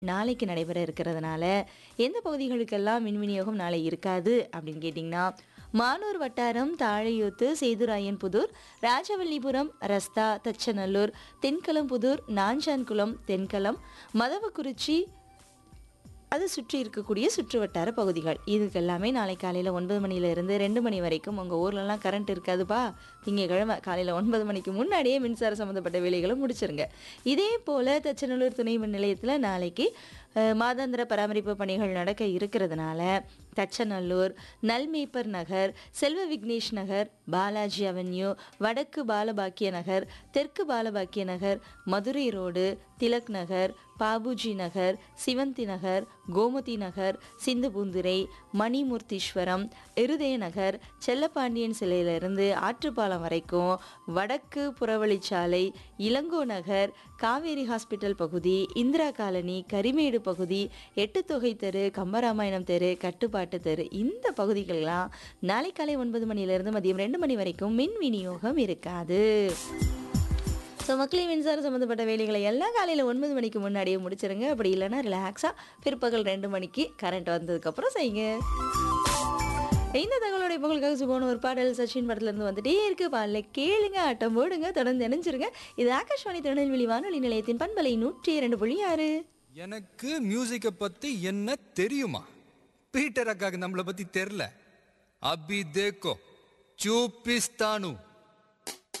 நாளைக்கு நடைபெற இருக்கிறதுனால எந்த பகுதிகளுக்கெல்லாம் மின் விநியோகம் நாளை இருக்காது அப்படின்னு கேட்டிங்கன்னா மானூர் வட்டாரம் தாழையூத்து சேதுராயன்புதூர் ராஜவல்லிபுரம் ரஸ்தா தச்சநல்லூர் தென்கலம்புதூர் நாஞ்சான்குளம் தென்கலம் மதவக்குறிச்சி அது சுற்றி இருக்கக்கூடிய சுற்று வட்டார பகுதிகள் இதுக்கு எல்லாமே நாளை காலையில் ஒன்பது மணியிலிருந்து ரெண்டு மணி வரைக்கும் உங்கள் ஊர்லலாம் கரண்ட் இருக்காதுப்பா திங்கக்கிழமை காலையில் ஒன்பது மணிக்கு முன்னாடியே மின்சார சம்மந்தப்பட்ட வேலைகளை முடிச்சிருங்க இதே போல் தச்சநல்லூர் துணை மின் நிலையத்தில் நாளைக்கு அஹ், மாதாந்திர பராமரிப்பு பணிகள் நடக்க இருக்கிறதுனால தச்சநல்லூர் நல்மேப்பர் நகர் செல்வ விக்னேஷ் நகர் பாலாஜி அவென்யூ வடக்கு பாலபாக்கிய நகர் தெற்கு பாலபாக்கிய நகர் மதுரை ரோடு திலக் நகர் பாபுஜி நகர் சிவந்தி நகர் கோமதி நகர் சிந்துபூந்துரை மணிமூர்த்தீஸ்வரம் இருதய நகர் செல்லப்பாண்டியன் சிலையிலிருந்து ஆற்றுப்பாலம் வரைக்கும் வடக்கு புறவழிச்சாலை இளங்கோ நகர் காவேரி ஹாஸ்பிட்டல் பகுதி இந்திரா காலனி கரிமேடு பகுதி எட்டுத்தொகை தெரு கம்பராமாயணம் தெரு கட்டுப்பாட்டு தெரு இந்த பகுதிகளெல்லாம் நாளை காலை ஒன்பது மணியிலிருந்து மதியம் ரெண்டு மணி வரைக்கும் மின் விநியோகம் இருக்காது ஸோ மக்களின் மின்சாரம் சம்மந்தப்பட்ட வேலைகளை எல்லாம் காலையில் ஒன்பது மணிக்கு முன்னாடியே முடிச்சிருங்க அப்படி இல்லைன்னா ரிலாக்ஸாக பிற்பகல் ரெண்டு மணிக்கு கரண்ட் வந்ததுக்கப்புறம் செய்யுங்க இந்த தகவலோட புகழுக்காக சுபோன ஒரு பாடல் சச்சின் படத்துலேருந்து வந்துட்டே இருக்கு பாடல கேளுங்க ஆட்டம் போடுங்க தொடர்ந்து இணைஞ்சிருங்க இது ஆகாஷ்வாணி திருநெல்வேலி வானொலி நிலையத்தின் பண்பலை நூற்றி இரண்டு புள்ளி ஆறு எனக்கு மியூசிக்கை பத்தி என்ன தெரியுமா பீட்டர் அக்காக்கு நம்மளை பத்தி தெரில அபி தேக்கோ சூப்பிஸ்தானு